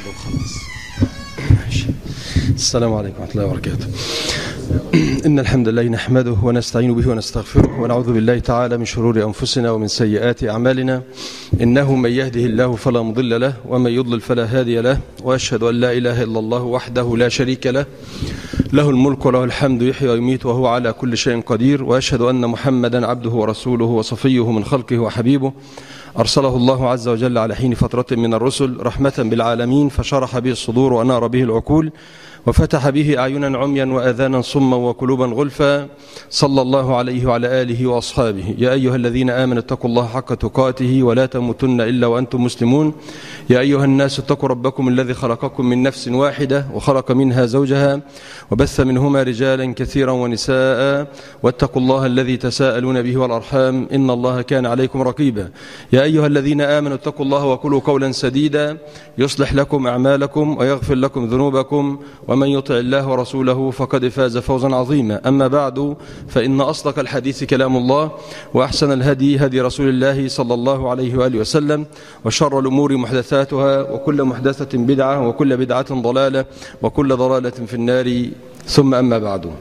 خلاص ماشي. السلام عليكم ورحمة الله وبركاته إن الحمد لله نحمده ونستعين به ونستغفره ونعوذ بالله تعالى من شرور أنفسنا ومن سيئات أعمالنا إنه من يهده الله فلا مضل له ومن يضلل فلا هادي له وأشهد أن لا إله إلا الله وحده لا شريك له له الملك وله الحمد يحيي ويميت وهو على كل شيء قدير وأشهد أن محمدا عبده ورسوله وصفيه من خلقه وحبيبه أرسله الله عز وجل على حين فترة من الرسل رحمة بالعالمين فشرح به الصدور وأنار به العقول وفتح به أعينا عميا وأذانا صما وقلوبا غلفا صلى الله عليه وعلى آله وأصحابه يا أيها الذين آمنوا اتقوا الله حق تقاته ولا تموتن إلا وأنتم مسلمون يا أيها الناس اتقوا ربكم الذي خلقكم من نفس واحدة وخلق منها زوجها وبث منهما رجالا كثيرا ونساء واتقوا الله الذي تساءلون به والأرحام إن الله كان عليكم رقيبا يا أيها الذين آمنوا اتقوا الله وقولوا قولا سديدا يصلح لكم أعمالكم ويغفر لكم ذنوبكم ومن يطع الله ورسوله فقد فاز فوزا عظيما أما بعد فإن أصدق الحديث كلام الله وأحسن الهدي هدي رسول الله صلى الله عليه وآله وسلم وشر الأمور محدثاتها وكل محدثة بدعة وكل بدعة ضلالة وكل ضلالة في النار ثم أما بعد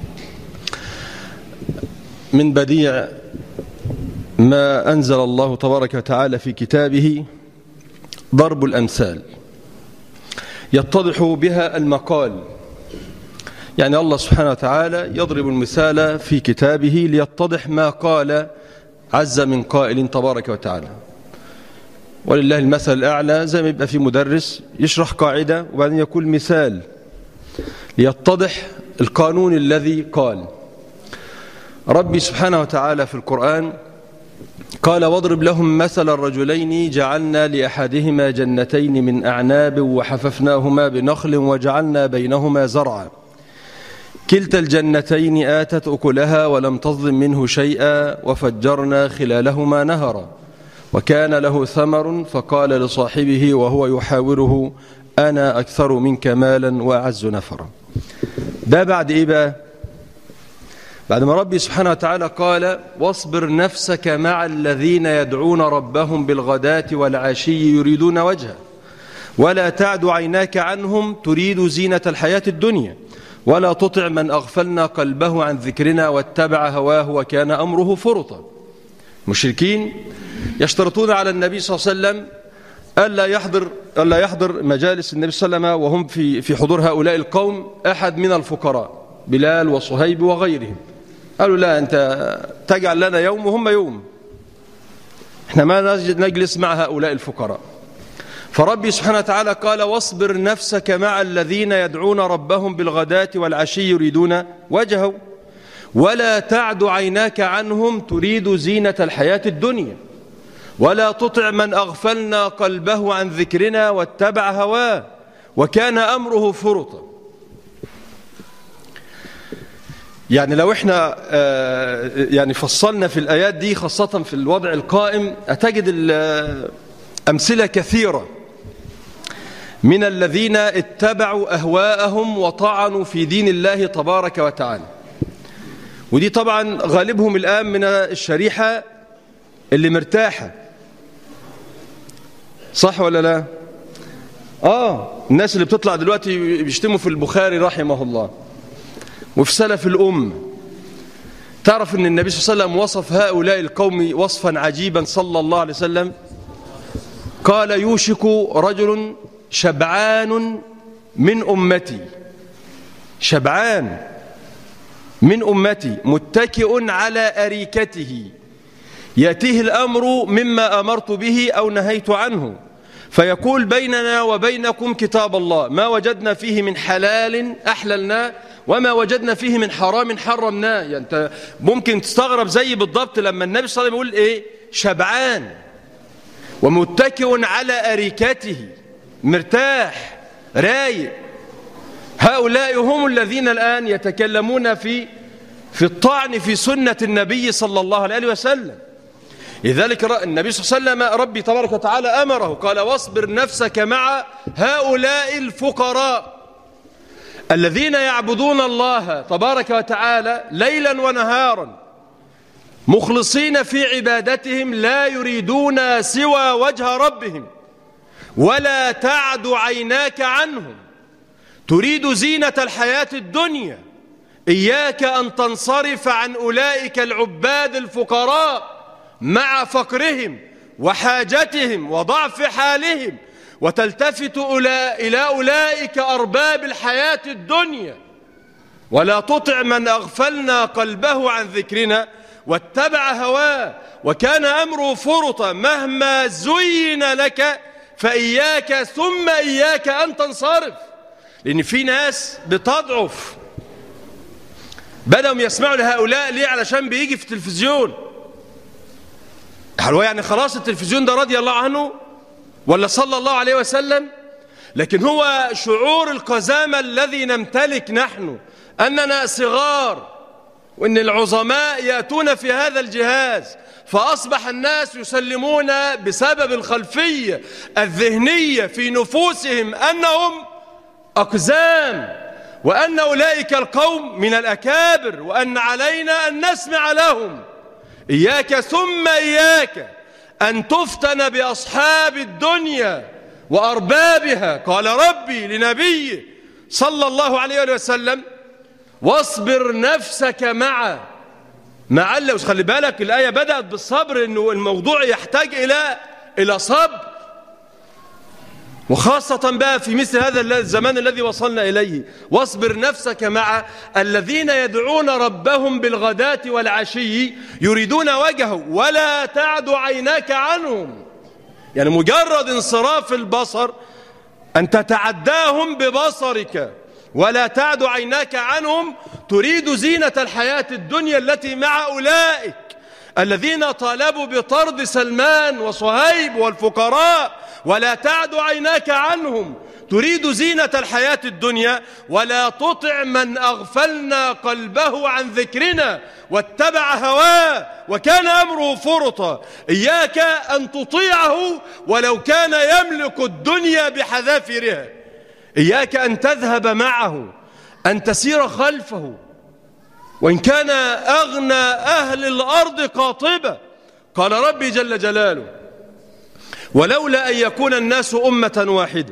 من بديع ما أنزل الله تبارك وتعالى في كتابه ضرب الأمثال يتضح بها المقال يعني الله سبحانه وتعالى يضرب المثال في كتابه ليتضح ما قال عز من قائل تبارك وتعالى ولله المثل الأعلى زي ما يبقى في مدرس يشرح قاعدة وبعدين يقول مثال ليتضح القانون الذي قال ربي سبحانه وتعالى في القرآن قال واضرب لهم مثل الرجلين جعلنا لأحدهما جنتين من أعناب وحففناهما بنخل وجعلنا بينهما زرعا كلتا الجنتين آتت أكلها ولم تظلم منه شيئا وفجرنا خلالهما نهرا وكان له ثمر فقال لصاحبه وهو يحاوره أنا أكثر منك مالا وأعز نفرا ده بعد إيه بقى بعد ما ربي سبحانه وتعالى قال واصبر نفسك مع الذين يدعون ربهم بالغداة والعشي يريدون وجهه ولا تعد عيناك عنهم تريد زينة الحياة الدنيا ولا تطع من أغفلنا قلبه عن ذكرنا واتبع هواه وكان أمره فرطا مشركين يشترطون على النبي صلى الله عليه وسلم ألا يحضر ألا يحضر مجالس النبي صلى الله عليه وسلم وهم في في حضور هؤلاء القوم أحد من الفقراء بلال وصهيب وغيرهم قالوا لا أنت تجعل لنا يوم وهم يوم احنا ما نجلس مع هؤلاء الفقراء فربي سبحانه وتعالى قال واصبر نفسك مع الذين يدعون ربهم بالغداة والعشي يريدون وجهه ولا تعد عيناك عنهم تريد زينة الحياة الدنيا ولا تطع من أغفلنا قلبه عن ذكرنا واتبع هواه وكان أمره فرطا يعني لو احنا يعني فصلنا في الآيات دي خاصة في الوضع القائم أتجد أمثلة كثيرة من الذين اتبعوا أهواءهم وطعنوا في دين الله تبارك وتعالى ودي طبعا غالبهم الآن من الشريحة اللي مرتاحة صح ولا لا آه الناس اللي بتطلع دلوقتي بيشتموا في البخاري رحمه الله وفي سلف الأم تعرف أن النبي صلى الله عليه وسلم وصف هؤلاء القوم وصفا عجيبا صلى الله عليه وسلم قال يوشك رجل شبعان من أمتي شبعان من أمتي متكئ على أريكته يأتيه الأمر مما أمرت به أو نهيت عنه فيقول بيننا وبينكم كتاب الله ما وجدنا فيه من حلال أحللناه وما وجدنا فيه من حرام حرمناه يعني انت ممكن تستغرب زي بالضبط لما النبي صلى الله عليه وسلم يقول ايه شبعان ومتكئ على أريكته مرتاح رايق هؤلاء هم الذين الآن يتكلمون في في الطعن في سنة النبي صلى الله عليه وسلم لذلك النبي صلى الله عليه وسلم ربي تبارك وتعالى أمره قال واصبر نفسك مع هؤلاء الفقراء الذين يعبدون الله تبارك وتعالى ليلا ونهارا مخلصين في عبادتهم لا يريدون سوى وجه ربهم ولا تعد عيناك عنهم تريد زينة الحياة الدنيا إياك أن تنصرف عن أولئك العباد الفقراء مع فقرهم وحاجتهم وضعف حالهم وتلتفت إلى أولئك أرباب الحياة الدنيا ولا تطع من أغفلنا قلبه عن ذكرنا واتبع هواه وكان أمره فرطا مهما زين لك فإياك ثم إياك أن تنصرف لأن في ناس بتضعف بدأوا يسمعوا لهؤلاء ليه علشان بيجي في التلفزيون هو يعني خلاص التلفزيون ده رضي الله عنه ولا صلى الله عليه وسلم لكن هو شعور القزامة الذي نمتلك نحن أننا صغار وأن العظماء يأتون في هذا الجهاز فأصبح الناس يسلمون بسبب الخلفية الذهنية في نفوسهم أنهم أقزام وأن أولئك القوم من الأكابر وأن علينا أن نسمع لهم إياك ثم إياك أن تفتن بأصحاب الدنيا وأربابها قال ربي لنبيه صلى الله عليه وسلم واصبر نفسك مع مع اللي خلي بالك الآية بدأت بالصبر إنه الموضوع يحتاج إلى إلى صبر وخاصة بقى في مثل هذا الزمان الذي وصلنا إليه واصبر نفسك مع الذين يدعون ربهم بالغداة والعشي يريدون وجهه ولا تعد عيناك عنهم يعني مجرد انصراف البصر أن تتعداهم ببصرك ولا تعد عيناك عنهم تريد زينة الحياة الدنيا التي مع أولئك الذين طالبوا بطرد سلمان وصهيب والفقراء ولا تعد عيناك عنهم تريد زينة الحياة الدنيا ولا تطع من أغفلنا قلبه عن ذكرنا واتبع هواه وكان أمره فرطا إياك أن تطيعه ولو كان يملك الدنيا بحذافيرها إياك أن تذهب معه أن تسير خلفه وإن كان أغنى أهل الأرض قاطبة قال ربي جل جلاله ولولا أن يكون الناس أمة واحدة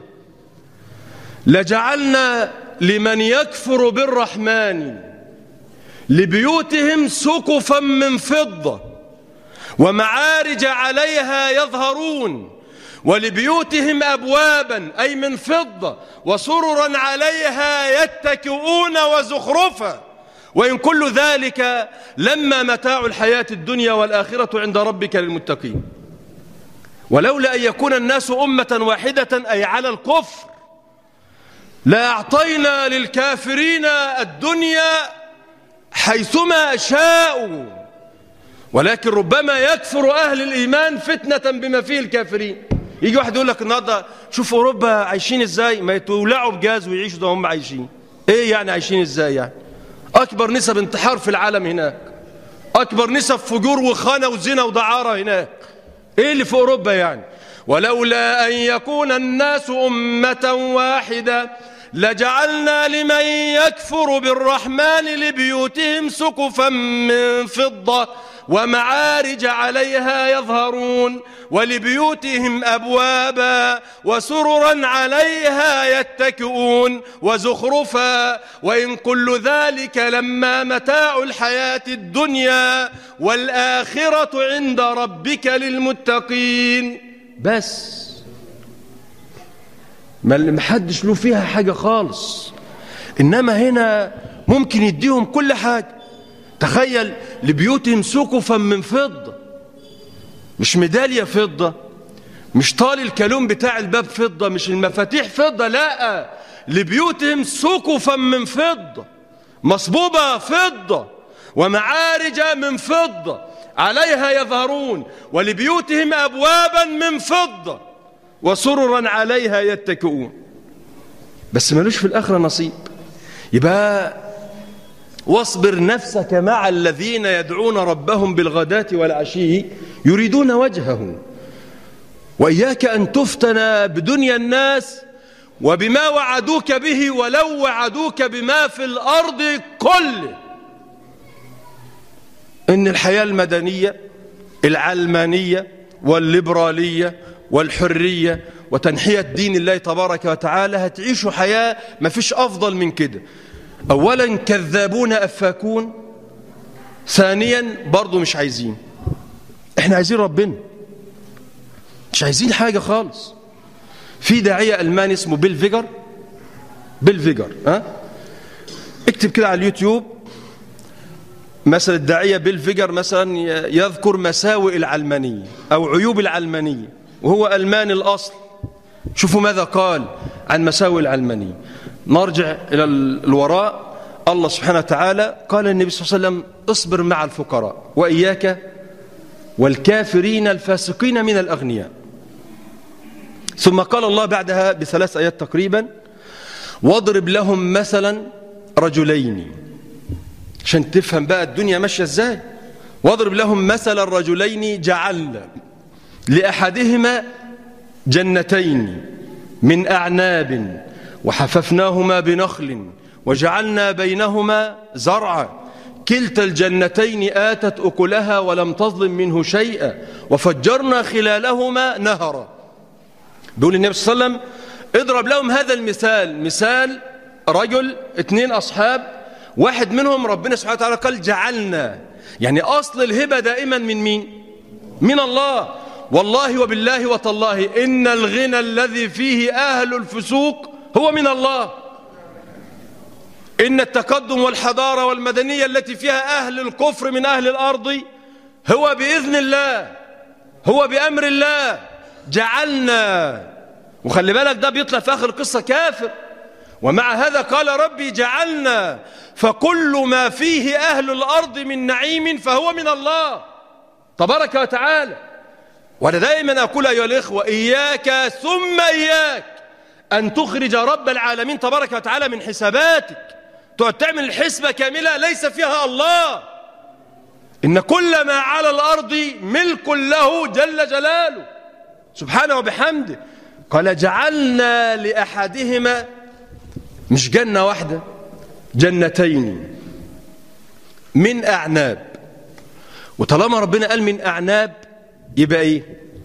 لجعلنا لمن يكفر بالرحمن لبيوتهم سقفا من فضة ومعارج عليها يظهرون ولبيوتهم أبوابا أي من فضة وسررا عليها يتكئون وزخرفا وإن كل ذلك لما متاع الحياة الدنيا والآخرة عند ربك للمتقين ولولا أن يكون الناس أمة واحدة أي على الكفر لا أعطينا للكافرين الدنيا حيثما شاءوا ولكن ربما يكفر أهل الإيمان فتنة بما فيه الكافرين يجي واحد يقول لك النهارده شوف أوروبا عايشين إزاي ما يتولعوا بجاز ويعيشوا ده هم عايشين إيه يعني عايشين إزاي يعني أكبر نسب انتحار في العالم هناك أكبر نسب فجور وخانة وزنا ودعارة هناك إيه اللي في أوروبا يعني ولولا أن يكون الناس أمة واحدة لجعلنا لمن يكفر بالرحمن لبيوتهم سقفا من فضة ومعارج عليها يظهرون ولبيوتهم أبوابا وسررا عليها يتكئون وزخرفا وإن كل ذلك لما متاع الحياة الدنيا والآخرة عند ربك للمتقين بس ما محدش له فيها حاجة خالص إنما هنا ممكن يديهم كل حاجة تخيل لبيوتهم سقفا من فضة مش ميدالية فضة مش طال الكالون بتاع الباب فضة مش المفاتيح فضة لا لبيوتهم سقفا من فضة مصبوبة فضة ومعارج من فضة عليها يظهرون ولبيوتهم أبوابا من فضة وسررا عليها يتكئون بس ملوش في الآخرة نصيب يبقى واصبر نفسك مع الذين يدعون ربهم بالغداة والعشي يريدون وجهه وإياك أن تفتن بدنيا الناس وبما وعدوك به ولو وعدوك بما في الأرض كله إن الحياة المدنية العلمانية والليبرالية والحرية وتنحية دين الله تبارك وتعالى هتعيشوا حياة ما فيش أفضل من كده أولا كذابون أفاكون ثانيا برضو مش عايزين احنا عايزين ربنا مش عايزين حاجة خالص في داعية ألماني اسمه بيل فيجر بيل فيجر ها اكتب كده على اليوتيوب مثلا الداعية بيل فيجر مثلا يذكر مساوئ العلمانية أو عيوب العلمانية وهو ألماني الأصل شوفوا ماذا قال عن مساوئ العلمانية نرجع إلى الوراء الله سبحانه وتعالى قال النبي صلى الله عليه وسلم اصبر مع الفقراء وإياك والكافرين الفاسقين من الأغنياء ثم قال الله بعدها بثلاث آيات تقريبا واضرب لهم مثلا رجلين عشان تفهم بقى الدنيا ماشية ازاي واضرب لهم مثل الرجلين جعلنا لأحدهما جنتين من أعناب وحففناهما بنخل وجعلنا بينهما زرعا كلتا الجنتين آتت أكلها ولم تظلم منه شيئا وفجرنا خلالهما نهرا بيقول النبي صلى الله عليه وسلم اضرب لهم هذا المثال مثال رجل اثنين أصحاب واحد منهم ربنا سبحانه وتعالى قال جعلنا يعني أصل الهبة دائما من مين من الله والله وبالله وتالله إن الغنى الذي فيه أهل الفسوق هو من الله إن التقدم والحضارة والمدنية التي فيها أهل الكفر من أهل الأرض هو بإذن الله هو بأمر الله جعلنا وخلي بالك ده بيطلع في آخر القصة كافر ومع هذا قال ربي جعلنا فكل ما فيه أهل الأرض من نعيم فهو من الله تبارك وتعالى وأنا دائما أقول أيها الإخوة إياك ثم إياك أن تخرج رب العالمين تبارك وتعالى من حساباتك تقعد تعمل الحسبة كاملة ليس فيها الله إن كل ما على الأرض ملك له جل جلاله سبحانه وبحمده قال جعلنا لأحدهما مش جنة واحدة جنتين من أعناب وطالما ربنا قال من أعناب يبقى إيه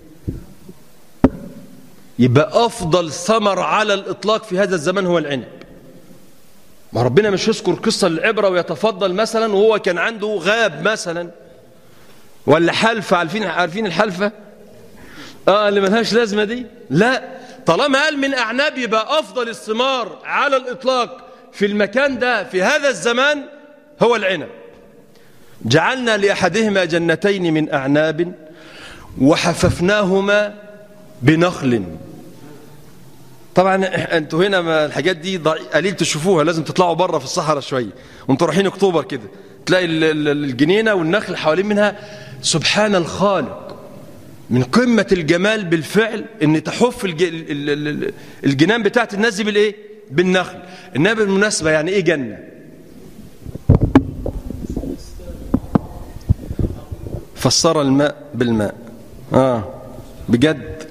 يبقى أفضل ثمر على الإطلاق في هذا الزمان هو العنب ما ربنا مش يذكر قصة العبرة ويتفضل مثلا وهو كان عنده غاب مثلا ولا حلفة عارفين عارفين الحلفة اه اللي ملهاش لازمة دي لا طالما قال من أعناب يبقى أفضل الثمار على الإطلاق في المكان ده في هذا الزمان هو العنب جعلنا لأحدهما جنتين من أعناب وحففناهما بنخل طبعا انتوا هنا ما الحاجات دي قليل تشوفوها لازم تطلعوا بره في الصحراء شويه وانتوا رايحين اكتوبر كده تلاقي الجنينه والنخل حوالين منها سبحان الخالق من قمه الجمال بالفعل ان تحف الجنان بتاعت الناس دي بالايه بالنخل انما بالمناسبه يعني ايه جنه فسر الماء بالماء اه بجد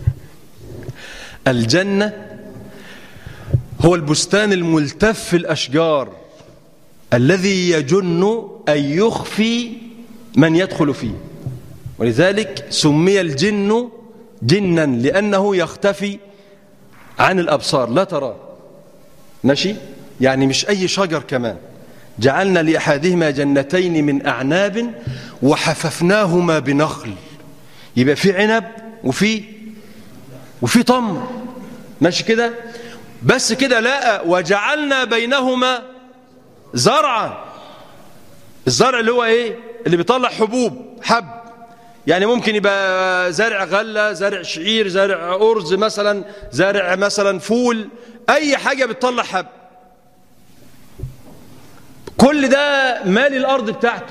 الجنة هو البستان الملتف الأشجار الذي يجن أن يخفي من يدخل فيه ولذلك سمي الجن جنا لأنه يختفي عن الأبصار لا تراه ماشي يعني مش أي شجر كمان جعلنا لأحدهما جنتين من أعناب وحففناهما بنخل يبقى في عنب وفي وفي تمر ماشي كده بس كده لا وجعلنا بينهما زرعا الزرع اللي هو ايه اللي بيطلع حبوب حب يعني ممكن يبقى زرع غلة زرع شعير زرع أرز مثلا زرع مثلا فول أي حاجة بتطلع حب كل ده مال الأرض بتاعته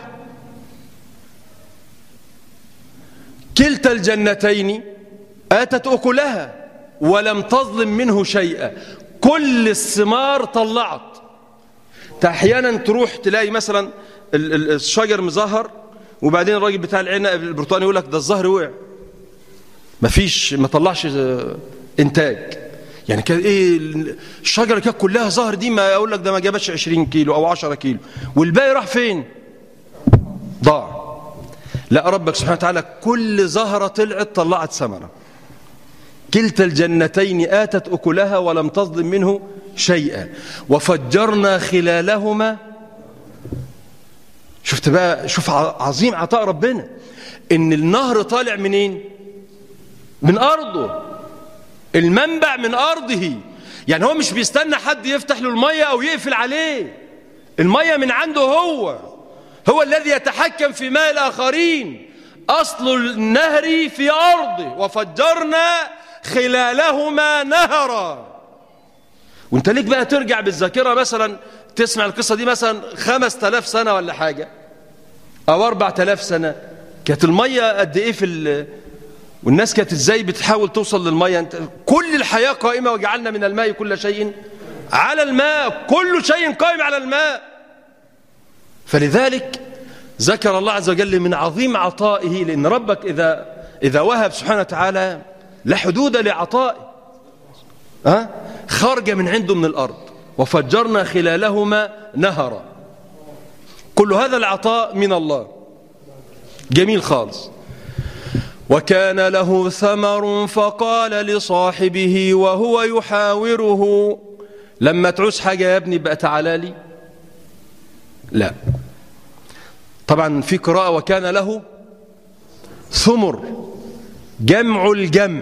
كلتا الجنتين آتت أكلها ولم تظلم منه شيئا كل الثمار طلعت احيانا تروح تلاقي مثلا الشجر مزهر وبعدين الراجل بتاع العنب البرتقاني يقول لك ده الزهر وقع مفيش ما طلعش انتاج يعني كان ايه الشجره كانت كلها زهر دي ما اقول لك ده ما جابتش 20 كيلو او 10 كيلو والباقي راح فين ضاع لا ربك سبحانه وتعالى كل زهره طلعت طلعت ثمره كلتا الجنتين آتت أكلها ولم تظلم منه شيئا وفجرنا خلالهما شفت بقى شوف عظيم عطاء ربنا ان النهر طالع منين من أرضه المنبع من أرضه يعني هو مش بيستنى حد يفتح له المية أو يقفل عليه المية من عنده هو هو الذي يتحكم في ماء الآخرين أصل النهر في أرضه وفجرنا خلالهما نهرا وانت ليك بقى ترجع بالذاكرة مثلا تسمع القصة دي مثلا خمس تلاف سنة ولا حاجة أو أربع تلاف سنة كانت المية قد إيه في ال... والناس كانت إزاي بتحاول توصل للمية انت... كل الحياة قائمة وجعلنا من الماء كل شيء على الماء كل شيء قائم على الماء فلذلك ذكر الله عز وجل من عظيم عطائه لأن ربك إذا, إذا وهب سبحانه وتعالى لا حدود لعطائه أه؟ خرج من عنده من الأرض وفجرنا خلالهما نهرا كل هذا العطاء من الله جميل خالص وكان له ثمر فقال لصاحبه وهو يحاوره لما تعوز حاجة يا ابني بقى تعالى لي لا طبعا في قراءة وكان له ثمر جمع الجمع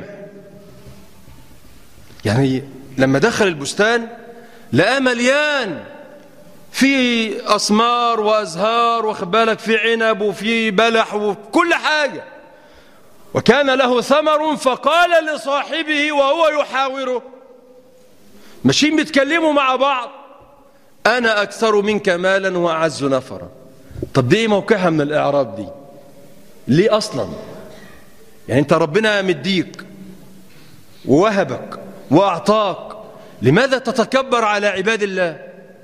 يعني لما دخل البستان لقى مليان في أسمار وأزهار واخد بالك في عنب وفي بلح وكل حاجة وكان له ثمر فقال لصاحبه وهو يحاوره ماشيين بيتكلموا مع بعض أنا أكثر منك مالا وأعز نفرا طب دي موقعها من الإعراب دي ليه أصلا يعني أنت ربنا مديك ووهبك وأعطاك لماذا تتكبر على عباد الله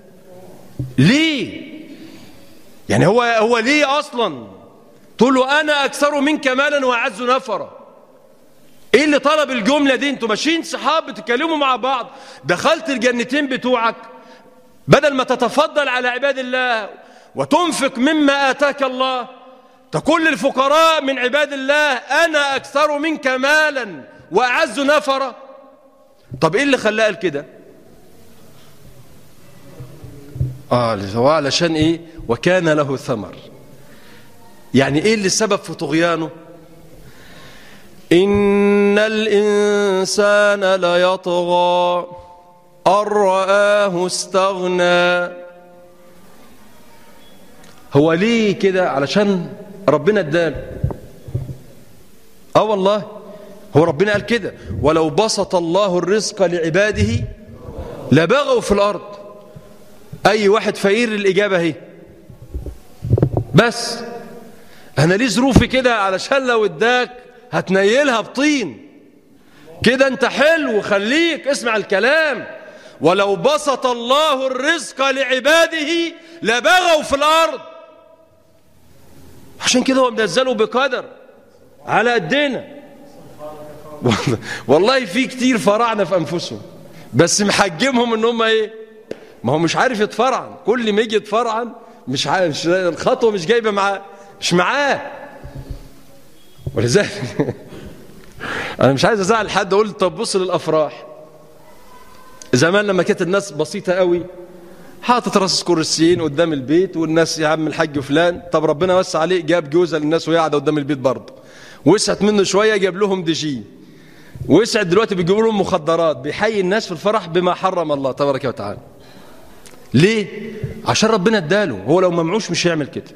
ليه يعني هو هو ليه أصلا تقول له أنا أكثر منك مالا وأعز نفرا ايه اللي طلب الجملة دي انتوا ماشيين صحاب بتتكلموا مع بعض دخلت الجنتين بتوعك بدل ما تتفضل على عباد الله وتنفق مما آتاك الله تقول للفقراء من عباد الله أنا أكثر منك مالا وأعز نفرا طب إيه اللي خلاه قال كده آه هو علشان إيه وكان له ثمر يعني إيه اللي السبب في طغيانه إن الإنسان ليطغى أن رآه استغنى هو ليه كده علشان ربنا اداله اه والله هو ربنا قال كده ولو بسط الله الرزق لعباده لبغوا في الأرض أي واحد فقير الإجابة هي بس أنا ليه ظروفي كده علشان لو اداك هتنيلها بطين كده انت حلو خليك اسمع الكلام ولو بسط الله الرزق لعباده لبغوا في الأرض عشان كده هو منزله بقدر على قدنا والله في كتير فرعنا في أنفسهم بس محجمهم ان هم ايه ما هو مش عارف يتفرعن كل ما يجي يتفرعن مش عارف الخطوة مش جايبة معاه مش معاه ولذلك انا مش عايز ازعل حد اقول طب بص للافراح زمان لما كانت الناس بسيطه قوي حاطط راس كرسيين قدام البيت والناس يا عم الحاج فلان طب ربنا وسع عليه جاب جوزه للناس وهي قاعده قدام البيت برضه وسعت منه شويه جاب لهم دي وسعت دلوقتي بيجيبوا لهم مخدرات بيحيي الناس في الفرح بما حرم الله تبارك وتعالى ليه عشان ربنا اداله هو لو ممعوش مش هيعمل كده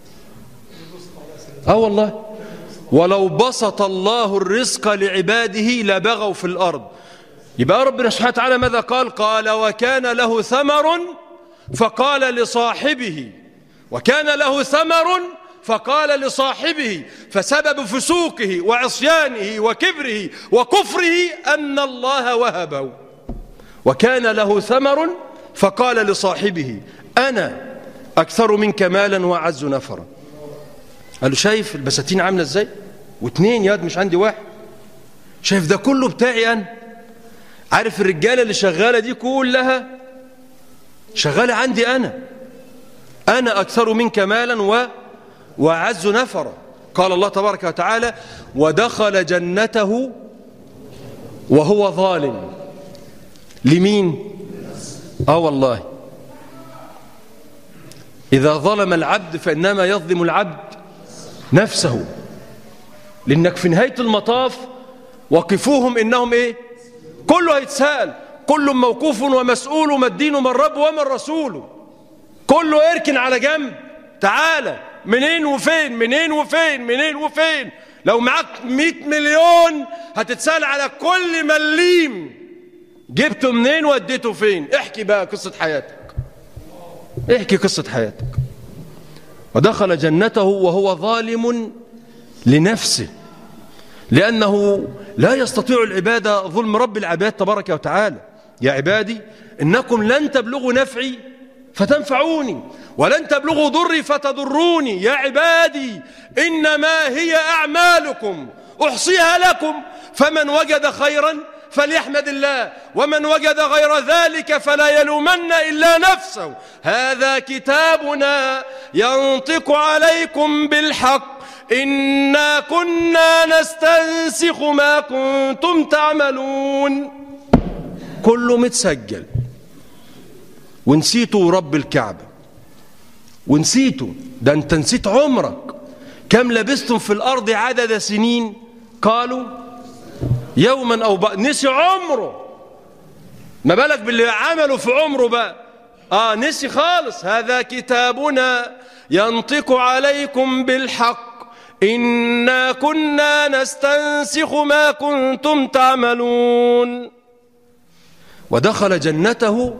اه والله ولو بسط الله الرزق لعباده لبغوا في الأرض يبقى ربنا سبحانه وتعالى ماذا قال قال وكان له ثمر فقال لصاحبه وكان له ثمر فقال لصاحبه فسبب فسوقه وعصيانه وكبره وكفره أن الله وهبه وكان له ثمر فقال لصاحبه أنا أكثر منك مالا وأعز نفرا قال له شايف البساتين عاملة ازاي واتنين ياد مش عندي واحد شايف ده كله بتاعي أنا عارف الرجالة اللي شغالة دي كلها شغالة عندي أنا أنا أكثر منك مالا و... وأعز نفرا قال الله تبارك وتعالى ودخل جنته وهو ظالم لمين اه والله إذا ظلم العبد فإنما يظلم العبد نفسه لأنك في نهاية المطاف وقفوهم إنهم إيه كله هيتسأل كل موقوف ومسؤول ما الدين وما الرب وما الرسول كله اركن على جنب تعالى منين وفين منين وفين منين وفين لو معاك 100 مليون هتتسأل على كل مليم جبته منين وديته فين احكي بقى قصة حياتك احكي قصة حياتك ودخل جنته وهو ظالم لنفسه لأنه لا يستطيع العبادة ظلم رب العباد تبارك وتعالى يا عبادي إنكم لن تبلغوا نفعي فتنفعوني ولن تبلغوا ضري فتضروني يا عبادي إنما هي أعمالكم أحصيها لكم فمن وجد خيرا فليحمد الله ومن وجد غير ذلك فلا يلومن إلا نفسه هذا كتابنا ينطق عليكم بالحق إنا كنا نستنسخ ما كنتم تعملون كله متسجل ونسيتوا رب الكعبة ونسيتوا ده انت نسيت عمرك كم لبستم في الأرض عدد سنين قالوا يوما أو بقى نسي عمره ما بالك باللي عمله في عمره بقى آه نسي خالص هذا كتابنا ينطق عليكم بالحق إنا كنا نستنسخ ما كنتم تعملون ودخل جنته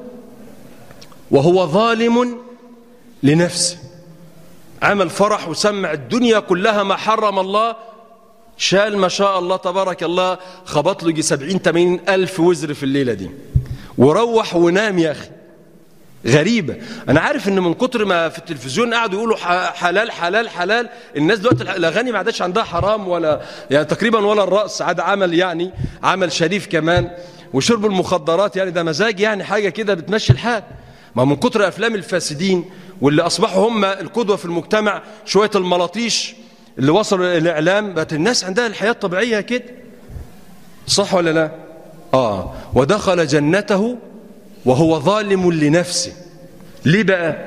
وهو ظالم لنفسه عمل فرح وسمع الدنيا كلها ما حرم الله شال ما شاء الله تبارك الله خبط له سبعين تمانين ألف وزر في الليلة دي وروح ونام يا أخي غريبة أنا عارف إن من كتر ما في التلفزيون قعدوا يقولوا حلال حلال حلال الناس دلوقتي الأغاني ما عادش عندها حرام ولا يعني تقريبا ولا الرأس عاد عمل يعني عمل شريف كمان وشرب المخدرات يعني ده مزاج يعني حاجة كده بتمشي الحال ما من كتر أفلام الفاسدين واللي أصبحوا هم القدوة في المجتمع شوية الملاطيش اللي وصلوا الإعلام بقت الناس عندها الحياة الطبيعية كده صح ولا لا آه ودخل جنته وهو ظالم لنفسه ليه بقى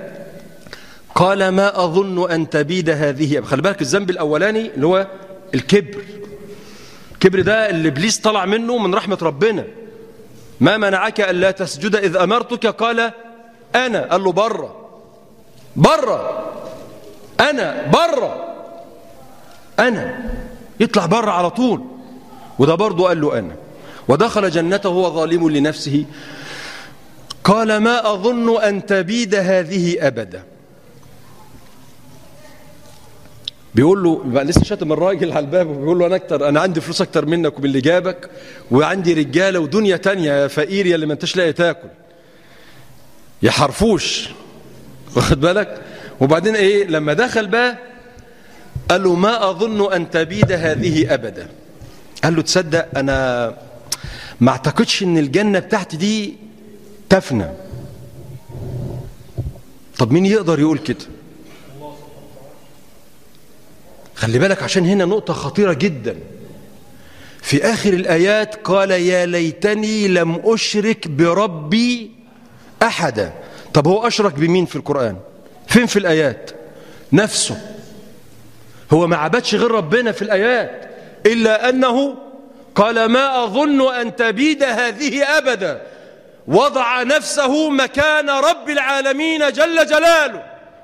قال ما أظن أن تبيد هذه خلي بالك الذنب الأولاني اللي هو الكبر الكبر ده اللي إبليس طلع منه من رحمة ربنا ما منعك ألا تسجد إذ أمرتك قال أنا قال له بره بره أنا بره أنا يطلع بره على طول وده برضه قال له أنا ودخل جنته وهو ظالم لنفسه قال ما أظن أن تبيد هذه أبدا بيقول له بقى لسه شاتم الراجل على الباب وبيقول له أنا أكتر أنا عندي فلوس أكتر منك ومن اللي جابك وعندي رجالة ودنيا تانية يا فقير يا اللي ما انتش لاقي تاكل يا حرفوش واخد بالك وبعدين ايه لما دخل بقى قال له ما أظن أن تبيد هذه أبدا قال له تصدق أنا ما اعتقدش ان الجنة بتاعتي دي تفنى طب مين يقدر يقول كده خلي بالك عشان هنا نقطة خطيرة جدا في آخر الآيات قال يا ليتني لم أشرك بربي أحدا طب هو أشرك بمين في القرآن فين في الآيات نفسه هو ما عبدش غير ربنا في الآيات إلا أنه قال ما أظن أن تبيد هذه أبدا وضع نفسه مكان رب العالمين جل جلاله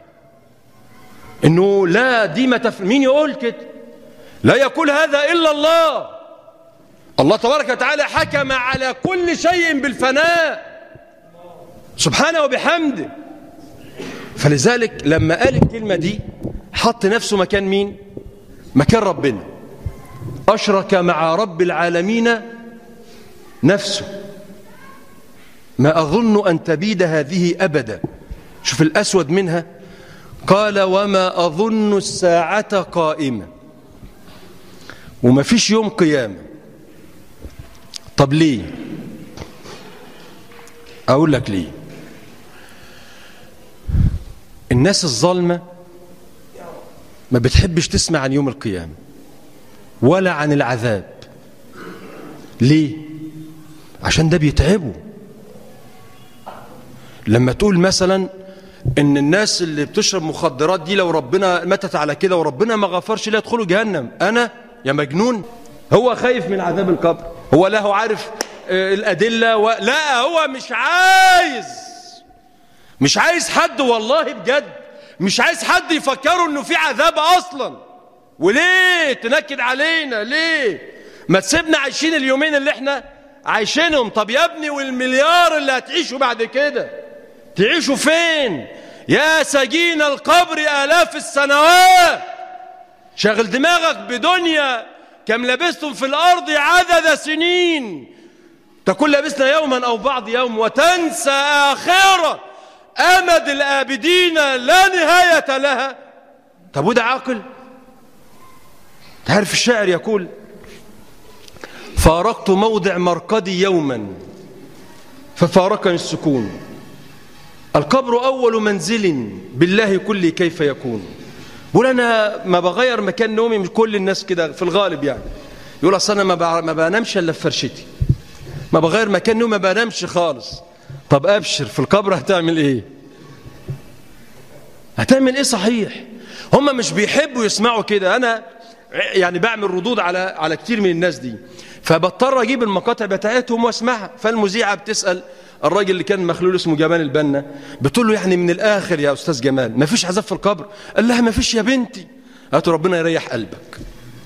إنه لا دي ما تف... مين يقول كده لا يقول هذا إلا الله الله تبارك وتعالى حكم على كل شيء بالفناء سبحانه وبحمده فلذلك لما قال الكلمة دي حط نفسه مكان مين مكان ربنا أشرك مع رب العالمين نفسه ما أظن أن تبيد هذه أبدا شوف الأسود منها قال وما أظن الساعة قائمة وما فيش يوم قيامة طب ليه أقول لك ليه الناس الظالمة ما بتحبش تسمع عن يوم القيامة ولا عن العذاب ليه عشان ده بيتعبه لما تقول مثلا ان الناس اللي بتشرب مخدرات دي لو ربنا ماتت على كده وربنا ما غفرش لا يدخلوا جهنم انا يا مجنون هو خايف من عذاب القبر هو لا هو عارف آه، الادله و... لا هو مش عايز مش عايز حد والله بجد مش عايز حد يفكروا انه في عذاب اصلا وليه تنكد علينا ليه ما تسيبنا عايشين اليومين اللي احنا عايشينهم طب يا ابني والمليار اللي هتعيشوا بعد كده تعيشوا فين يا سجين القبر آلاف السنوات شغل دماغك بدنيا كم لبستم في الأرض عدد سنين تكون لبسنا يوما أو بعض يوم وتنسى آخرة أمد الآبدين لا نهاية لها طب وده عاقل تعرف الشاعر يقول فارقت موضع مرقدي يوما ففارقني السكون القبر أول منزل بالله كل كيف يكون بقول أنا ما بغير مكان نومي من كل الناس كده في الغالب يعني يقول أصل أنا ما ما بنامش إلا في فرشتي ما بغير مكان نومي ما بنامش خالص طب أبشر في القبر هتعمل إيه هتعمل إيه صحيح هم مش بيحبوا يسمعوا كده أنا يعني بعمل ردود على على كتير من الناس دي فبضطر اجيب المقاطع بتاعتهم واسمعها فالمذيعه بتسال الراجل اللي كان مخلول اسمه جمال البنا بتقول له يعني من الاخر يا استاذ جمال ما فيش عذاب في القبر قال لها ما فيش يا بنتي قالت ربنا يريح قلبك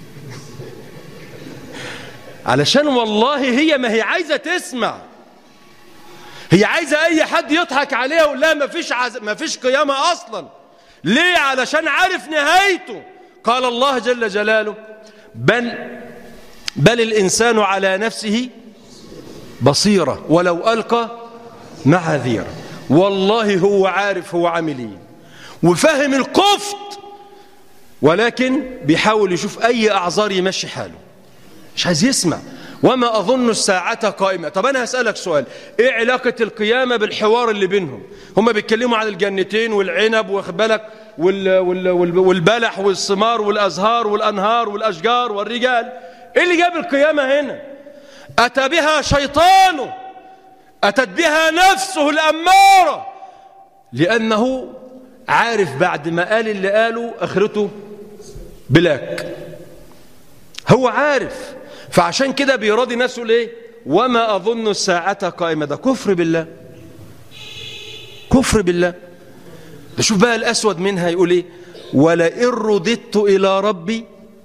علشان والله هي ما هي عايزه تسمع هي عايزه اي حد يضحك عليها ويقول لها ما فيش عز... ما فيش قيامه اصلا ليه علشان عارف نهايته قال الله جل جلاله بل بل الإنسان على نفسه بصيرة ولو ألقى معاذير والله هو عارف هو عامل ايه وفهم القفط ولكن بيحاول يشوف أي أعذار يمشي حاله مش عايز يسمع وما أظن الساعة قائمة طب أنا هسألك سؤال إيه علاقة القيامة بالحوار اللي بينهم هم بيتكلموا عن الجنتين والعنب واخد بالك وال وال وال والبلح والثمار والأزهار والأنهار والأشجار والرجال إيه اللي جاب القيامة هنا أتى بها شيطانه أتت بها نفسه الأمارة لأنه عارف بعد ما قال اللي قاله أخرته بلاك هو عارف فعشان كده بيراضي نفسه ليه وما أظن الساعة قائمة ده كفر بالله كفر بالله ده شوف بقى الأسود منها يقول ايه ولئن رددت إلى ربي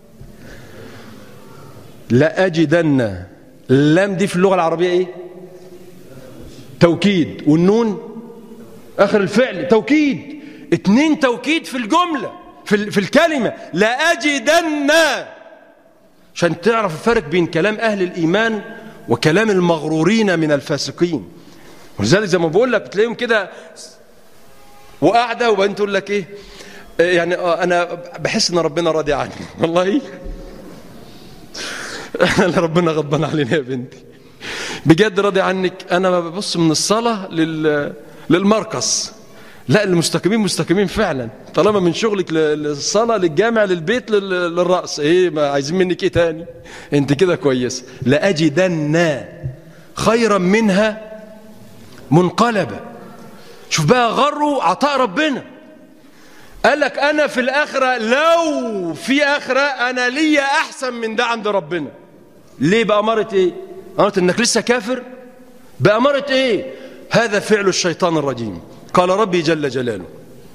لأجدن اللام دي في اللغة العربية ايه توكيد والنون آخر الفعل توكيد اتنين توكيد في الجملة في, في الكلمة لأجدن عشان تعرف الفرق بين كلام أهل الإيمان وكلام المغرورين من الفاسقين ولذلك زي ما بقول لك بتلاقيهم كده وقاعدة وبعدين تقول لك ايه يعني انا بحس ان ربنا راضي عني والله احنا ربنا غضبان علينا يا بنتي بجد راضي عنك انا ببص من الصلاه لل للمركز لا المستقيمين مستقيمين فعلا طالما من شغلك للصلاة للجامع للبيت للرأس ايه ما عايزين منك ايه تاني انت كده كويس لأجدن خيرا منها منقلبة شوف بقى غروا عطاء ربنا قال لك انا في الاخرة لو في اخرة انا ليا احسن من ده عند ربنا ليه بأمارة ايه أمارة انك لسه كافر بأمارة ايه هذا فعل الشيطان الرجيم قال ربي جل جلاله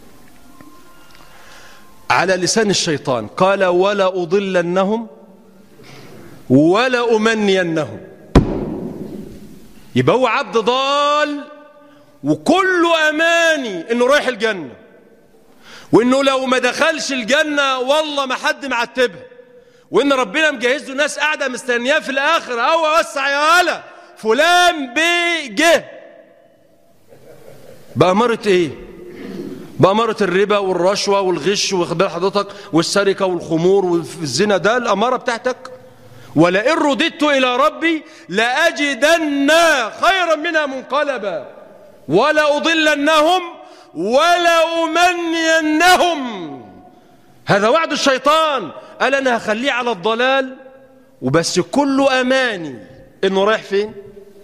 على لسان الشيطان قال ولا أضلنهم ولا أمنينهم يبقى هو عبد ضال وكله أماني إنه رايح الجنة وإنه لو ما دخلش الجنة والله ما حد معتبها وإن ربنا مجهز له ناس قاعدة مستنياه في الآخر أو وسع يا هلا فلان بي جه بأمارة إيه بأمارة الربا والرشوة والغش واخبار حضرتك والسرقة والخمور والزنا ده الأمارة بتاعتك ولئن رددت إلى ربي لأجدن خيرا منها منقلبا ولا أضلنهم ولا أمنينهم هذا وعد الشيطان قال أنا هخليه على الضلال وبس كله أماني إنه رايح فين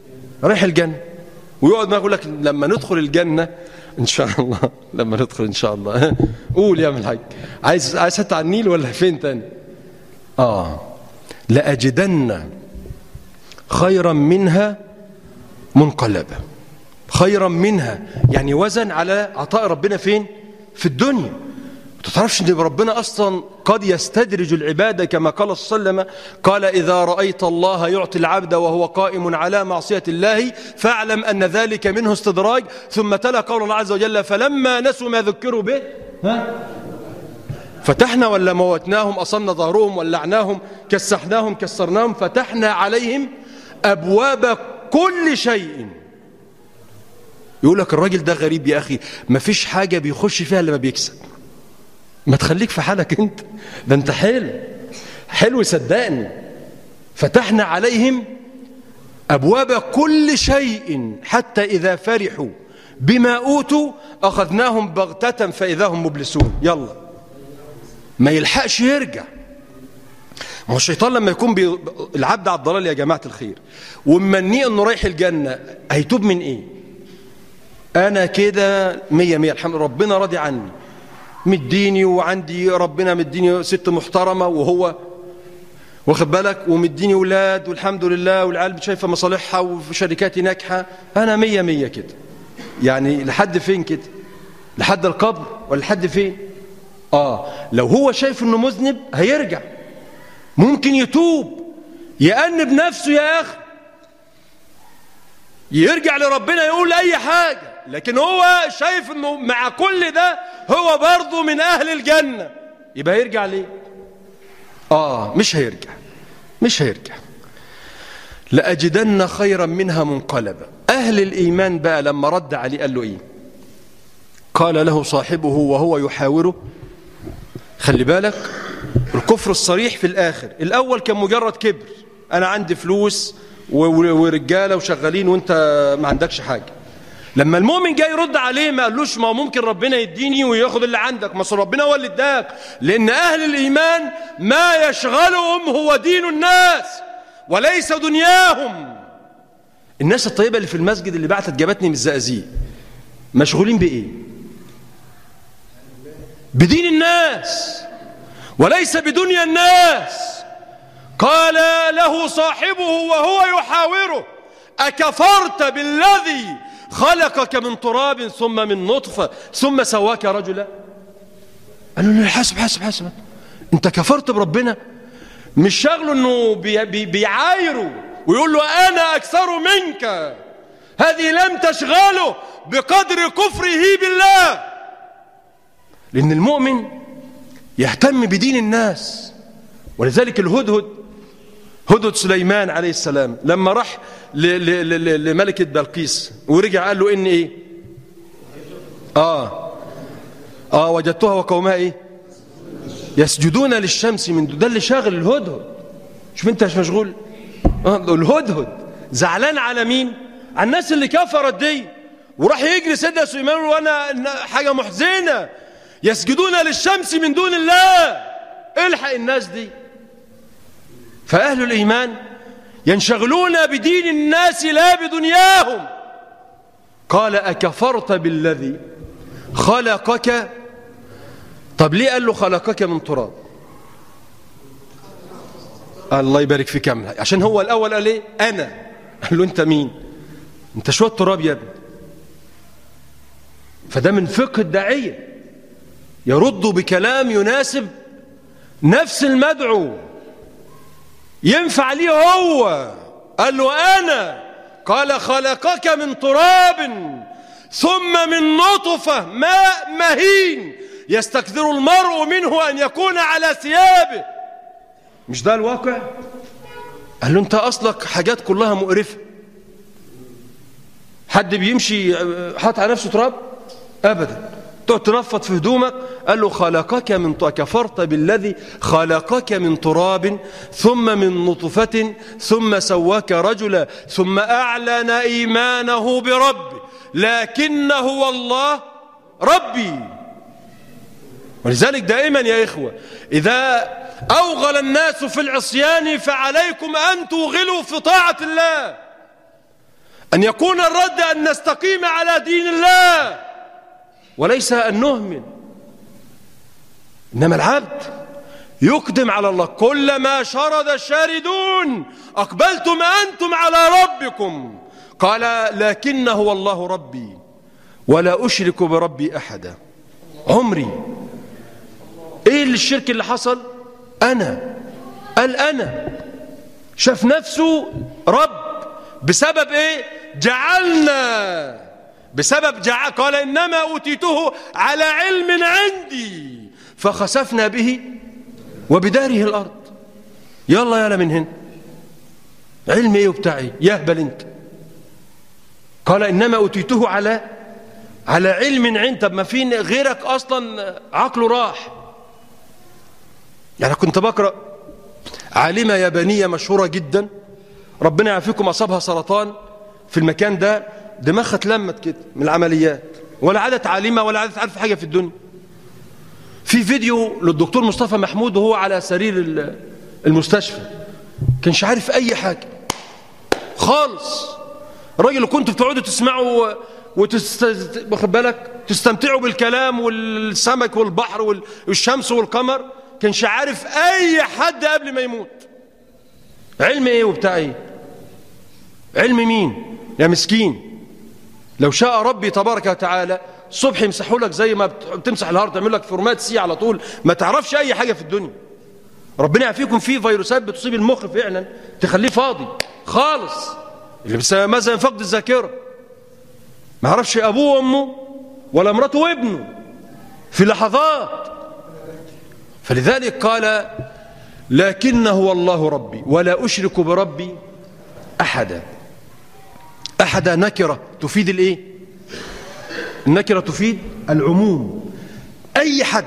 رايح الجنة ويقعد ما يقول لك لما ندخل الجنة إن شاء الله لما ندخل إن شاء الله قول يا الحاج عايز عايز حتى على النيل ولا فين تاني آه لأجدن خيرا منها منقلبة خيرا منها يعني وزن على عطاء ربنا فين في الدنيا تعرفش ان ربنا اصلا قد يستدرج العباده كما قال صلى الله عليه وسلم قال اذا رايت الله يعطي العبد وهو قائم على معصيه الله فاعلم ان ذلك منه استدراج ثم تلا قول الله عز وجل فلما نسوا ما ذكروا به ها فتحنا ولا موتناهم اصلنا ظهرهم ولعناهم كسحناهم كسرناهم فتحنا عليهم ابواب كل شيء يقول لك الراجل ده غريب يا اخي ما فيش حاجه بيخش فيها الا ما بيكسب ما تخليك في حالك انت ده انت حلو حلو صدقني فتحنا عليهم أبواب كل شيء حتى إذا فرحوا بما أوتوا أخذناهم بغتة فإذا هم مبلسون يلا ما يلحقش يرجع ما هو الشيطان لما يكون بي... العبد على الضلال يا جماعة الخير ومنيه أنه رايح الجنة هيتوب من إيه أنا كده مية مية الحمد ربنا راضي عني مديني وعندي ربنا مديني ست محترمة وهو واخد بالك ومديني ولاد والحمد لله والعيال شايفة مصالحها وفي شركاتي ناجحة أنا مية مية كده يعني لحد فين كده لحد القبر ولا لحد فين آه لو هو شايف أنه مذنب هيرجع ممكن يتوب يأنب نفسه يا أخي يرجع لربنا يقول أي حاجة لكن هو شايف أنه مع كل ده هو برضه من أهل الجنة يبقى يرجع ليه آه مش هيرجع مش هيرجع لأجدن خيرا منها منقلبا أهل الإيمان بقى لما رد عليه قال له إيه قال له صاحبه وهو يحاوره خلي بالك الكفر الصريح في الآخر الأول كان مجرد كبر أنا عندي فلوس ورجالة وشغالين وانت ما عندكش حاجة لما المؤمن جاي يرد عليه ما قالوش ما ممكن ربنا يديني وياخد اللي عندك ما ربنا هو اللي اداك لان اهل الايمان ما يشغلهم هو دين الناس وليس دنياهم الناس الطيبه اللي في المسجد اللي بعتت جابتني من الزقازيق مشغولين بايه بدين الناس وليس بدنيا الناس قال له صاحبه وهو يحاوره أكفرت بالذي خلقك من تراب ثم من نطفة ثم سواك رجلا قال له حسب حسب حسب انت كفرت بربنا مش شغله انه بي بي بيعايره ويقول له انا اكثر منك هذه لم تشغله بقدر كفره بالله لان المؤمن يهتم بدين الناس ولذلك الهدهد هدهد سليمان عليه السلام لما راح لملكة بلقيس ورجع قال له إن إيه آه آه وجدتها وقومها إيه يسجدون للشمس من ده اللي شاغل الهدهد شوف أنت مش مشغول آه الهدهد زعلان على مين على الناس اللي كفرت دي وراح يجري سيدنا سليمان وانا حاجة محزنة يسجدون للشمس من دون الله الحق الناس دي فأهل الإيمان ينشغلون بدين الناس لا بدنياهم قال أكفرت بالذي خلقك طب ليه قال له خلقك من تراب الله يبارك فيك يا عشان هو الأول قال ايه أنا قال له أنت مين أنت شوية تراب يا ابني فده من فقه الداعية يرد بكلام يناسب نفس المدعو ينفع ليه هو قال له أنا قال خلقك من تراب ثم من نطفة ماء مهين يستكثر المرء منه أن يكون على ثيابه مش ده الواقع قال له أنت أصلك حاجات كلها مقرفة حد بيمشي حاط على نفسه تراب أبدا تقعد تنفض في هدومك قال له خلقك من كفرت بالذي خلقك من تراب ثم من نطفة ثم سواك رجلا ثم أعلن إيمانه بربه لكنه والله ربي ولذلك دائما يا إخوة إذا أوغل الناس في العصيان فعليكم أن توغلوا في طاعة الله أن يكون الرد أن نستقيم على دين الله وليس أن نهمل إنما العبد يقدم على الله كلما شرد الشاردون أقبلتم أنتم على ربكم قال لكن هو الله ربي ولا أشرك بربي أحدا عمري إيه الشرك اللي حصل أنا قال أنا شاف نفسه رب بسبب إيه جعلنا بسبب جعل قال إنما أوتيته على علم عندي فخسفنا به وبداره الأرض يلا يلا من هنا علم إيه وبتاعي يهبل أنت قال إنما أوتيته على على علم عند طب ما في غيرك أصلا عقله راح يعني كنت بقرأ عالمة يابانية مشهورة جدا ربنا يعافيكم أصابها سرطان في المكان ده دماغها اتلمت كده من العمليات ولا عادت عالمة ولا عادت عارفة حاجة في الدنيا في فيديو للدكتور مصطفى محمود وهو على سرير المستشفى كانش عارف أي حاجة خالص الراجل اللي كنتوا بتقعدوا تسمعوا وتست... واخد بالك تستمتعوا بالكلام والسمك والبحر والشمس والقمر كانش عارف أي حد قبل ما يموت علم ايه وبتاع ايه علم مين يا مسكين لو شاء ربي تبارك وتعالى الصبح يمسحوا لك زي ما بتمسح الهارد تعمل لك فورمات سي على طول ما تعرفش اي حاجه في الدنيا ربنا يعافيكم في فيروسات بتصيب المخ فعلا تخليه فاضي خالص اللي بيسمى مثلا فقد الذاكره ما يعرفش ابوه وامه ولا مراته وابنه في لحظات فلذلك قال لكن هو الله ربي ولا أشرك بربي أحدا أحدا نكرة تفيد الإيه النكرة تفيد العموم أي حد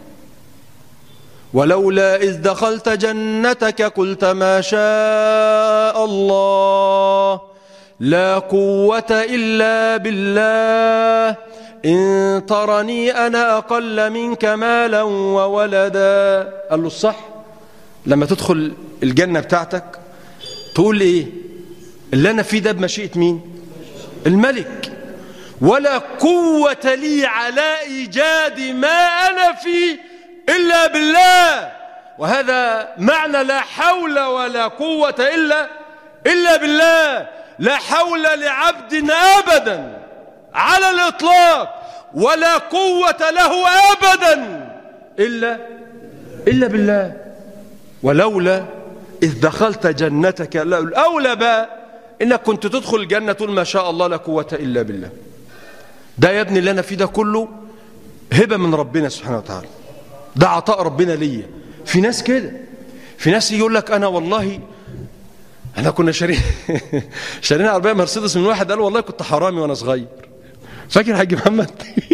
ولولا إذ دخلت جنتك قلت ما شاء الله لا قوة إلا بالله إن ترني أنا أقل منك مالا وولدا قال له الصح لما تدخل الجنة بتاعتك تقول ايه اللي انا فيه ده بمشيئة مين الملك ولا قوة لي على ايجاد ما انا فيه الا بالله وهذا معنى لا حول ولا قوة الا الا بالله لا حول لعبد ابدا على الاطلاق ولا قوة له ابدا الا الا بالله ولولا إذ دخلت جنتك الأولى بقى إنك كنت تدخل الجنة تقول ما شاء الله لا قوة إلا بالله ده يا ابني اللي أنا فيه ده كله هبة من ربنا سبحانه وتعالى ده عطاء ربنا ليا في ناس كده في ناس يقول لك أنا والله أنا كنا شارين شارين عربية مرسيدس من واحد قال والله كنت حرامي وأنا صغير فاكر حاج محمد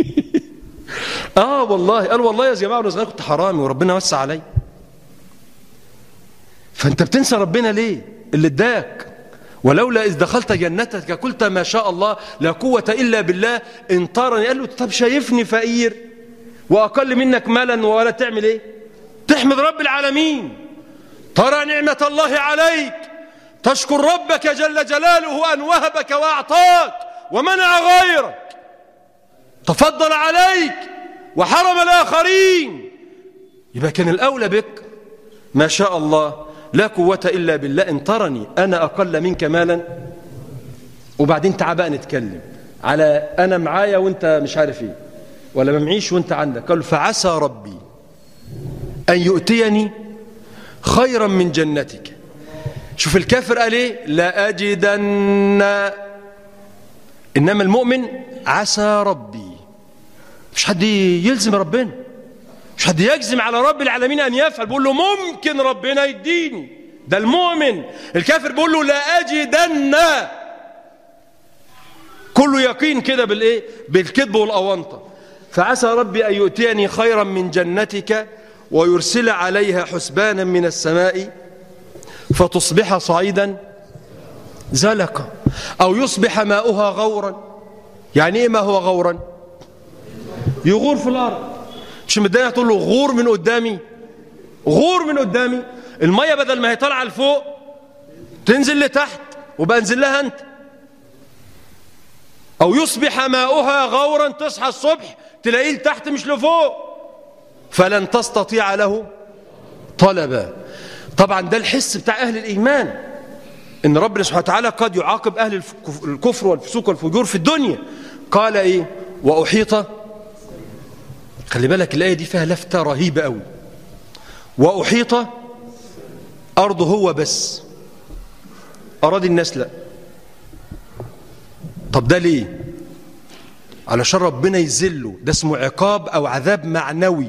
آه والله قال والله يا جماعة وأنا صغير كنت حرامي وربنا وسع عليا فانت بتنسى ربنا ليه اللي اداك ولولا إذ دخلت جنتك قلت ما شاء الله لا قوة إلا بالله إن طارني قال له طب شايفني فقير وأقل منك مالا ولا تعمل إيه تحمد رب العالمين ترى نعمة الله عليك تشكر ربك جل جلاله أن وهبك وأعطاك ومنع غيرك تفضل عليك وحرم الآخرين يبقى كان الأولى بك ما شاء الله لا قوة إلا بالله إن ترني أنا أقل منك مالا وبعدين تعال بقى نتكلم على أنا معايا وأنت مش عارف إيه ولا ما معيش وأنت عندك قال فعسى ربي أن يؤتيني خيرا من جنتك شوف الكافر قال إيه لا أجدن إنما المؤمن عسى ربي مش حد يلزم ربنا مش حد يجزم على رب العالمين أن يفعل بيقول له ممكن ربنا يديني ده المؤمن الكافر بيقول له لا أجدن كله يقين كده بالإيه بالكذب والأونطة فعسى ربي أن يؤتيني خيرا من جنتك ويرسل عليها حسبانا من السماء فتصبح صعيدا زلقا أو يصبح ماؤها غورا يعني إيه ما هو غورا يغور في الأرض مش متضايق تقول له غور من قدامي غور من قدامي المية بدل ما هي طالعة لفوق تنزل لتحت وبقى انزل لها انت أو يصبح ماؤها غورا تصحى الصبح تلاقيه لتحت مش لفوق فلن تستطيع له طلبا طبعا ده الحس بتاع أهل الإيمان إن ربنا سبحانه وتعالى قد يعاقب أهل الكفر والفسوق والفجور في الدنيا قال إيه وأحيط خلي بالك الآية دي فيها لفتة رهيبة قوي وأحيط أرضه هو بس أراد الناس لا طب ده ليه علشان ربنا يذله ده اسمه عقاب أو عذاب معنوي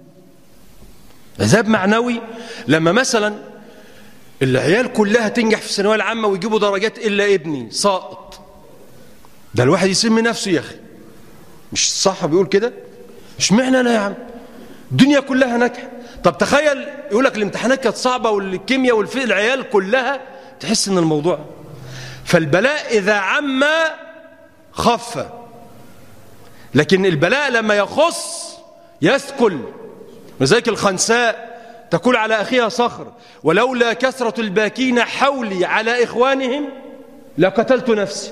عذاب معنوي لما مثلا العيال كلها تنجح في الثانويه العامة ويجيبوا درجات إلا ابني ساقط ده الواحد يسمي نفسه يا أخي مش صح بيقول كده اشمعنى أنا يا عم الدنيا كلها ناجحه طب تخيل يقول لك الامتحانات كانت صعبة والكيمياء والفقه العيال كلها تحس ان الموضوع فالبلاء إذا عم خف لكن البلاء لما يخص يثقل وذلك الخنساء تقول على أخيها صخر ولولا كثرة الباكين حولي على إخوانهم لقتلت نفسي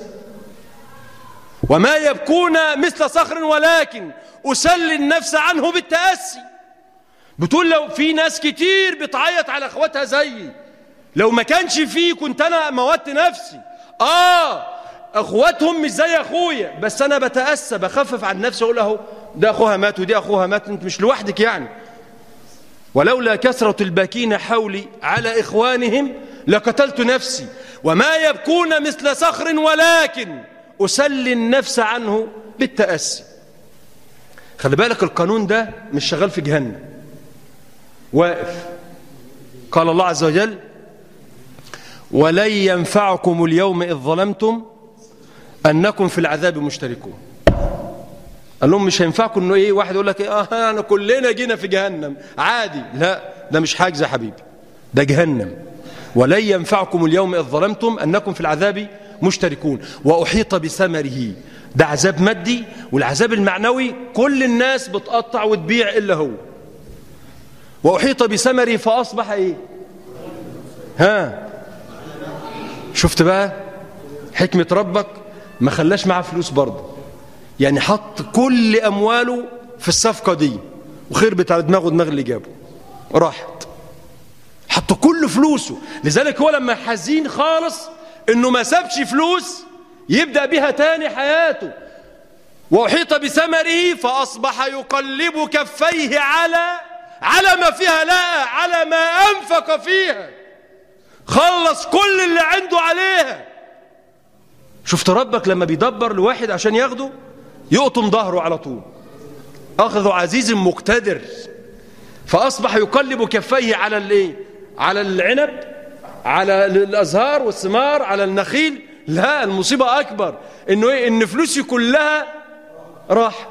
وما يبكون مثل صخر ولكن أسلي النفس عنه بالتأسي بتقول لو في ناس كتير بتعيط على اخواتها زيي لو ما كانش فيه كنت انا موت نفسي اه اخواتهم مش زي اخويا بس انا بتأسى بخفف عن نفسي اقول اهو ده اخوها مات ودي اخوها مات انت مش لوحدك يعني ولولا كثرة الباكين حولي على إخوانهم لقتلت نفسي وما يبكون مثل صخر ولكن أسلي النفس عنه بالتأسي خلي بالك القانون ده مش شغال في جهنم واقف قال الله عز وجل ولن ينفعكم اليوم إذ ظلمتم أنكم في العذاب مشتركون قال لهم مش هينفعكم انه ايه واحد يقول لك ايه اه انا كلنا جينا في جهنم عادي لا ده مش حاجز يا حبيبي ده جهنم ولن ينفعكم اليوم اذ ظلمتم انكم في العذاب مشتركون واحيط بثمره ده عذاب مادي والعذاب المعنوي كل الناس بتقطع وتبيع الا هو واحيط بثمره فاصبح ايه ها شفت بقى حكمه ربك ما خلاش معاه فلوس برضه يعني حط كل أمواله في الصفقة دي وخربت على دماغه دماغ اللي جابه راحت حط كل فلوسه لذلك هو لما حزين خالص انه ما سابش فلوس يبدأ بها تاني حياته وأحيط بثمره فأصبح يقلب كفيه على على ما فيها لا على ما أنفق فيها خلص كل اللي عنده عليها شفت ربك لما بيدبر لواحد عشان ياخده يقطم ظهره على طول أخذ عزيز مقتدر فأصبح يقلب كفيه على الايه على العنب على الأزهار والثمار على النخيل لا المصيبة أكبر إنه إيه إن فلوسي كلها راحت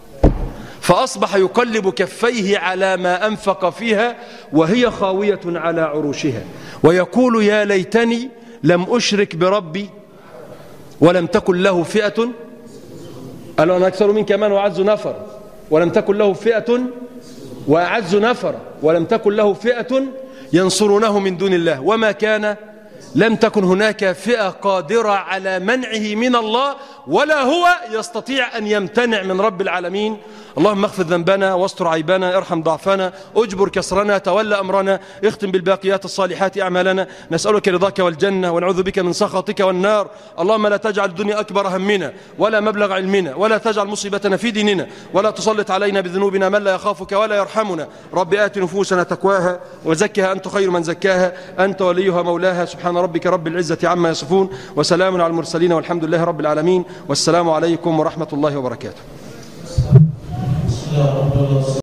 فأصبح يقلب كفيه على ما أنفق فيها وهي خاوية على عروشها ويقول يا ليتني لم أشرك بربي ولم تكن له فئة قال أنا أكثر منك كمان وأعز نفر ولم تكن له فئة وأعز نفر ولم تكن له فئة ينصرونه من دون الله وما كان لم تكن هناك فئة قادرة على منعه من الله ولا هو يستطيع أن يمتنع من رب العالمين اللهم اغفر ذنبنا واستر عيبنا ارحم ضعفنا اجبر كسرنا تولى أمرنا اختم بالباقيات الصالحات أعمالنا نسألك رضاك والجنة ونعوذ بك من سخطك والنار اللهم لا تجعل الدنيا أكبر همنا ولا مبلغ علمنا ولا تجعل مصيبتنا في ديننا ولا تسلط علينا بذنوبنا من لا يخافك ولا يرحمنا رب آت نفوسنا تقواها وزكها أنت خير من زكاها أنت وليها مولاها سبحان ربك رب العزة عما يصفون وسلام على المرسلين والحمد لله رب العالمين والسلام عليكم ورحمة الله وبركاته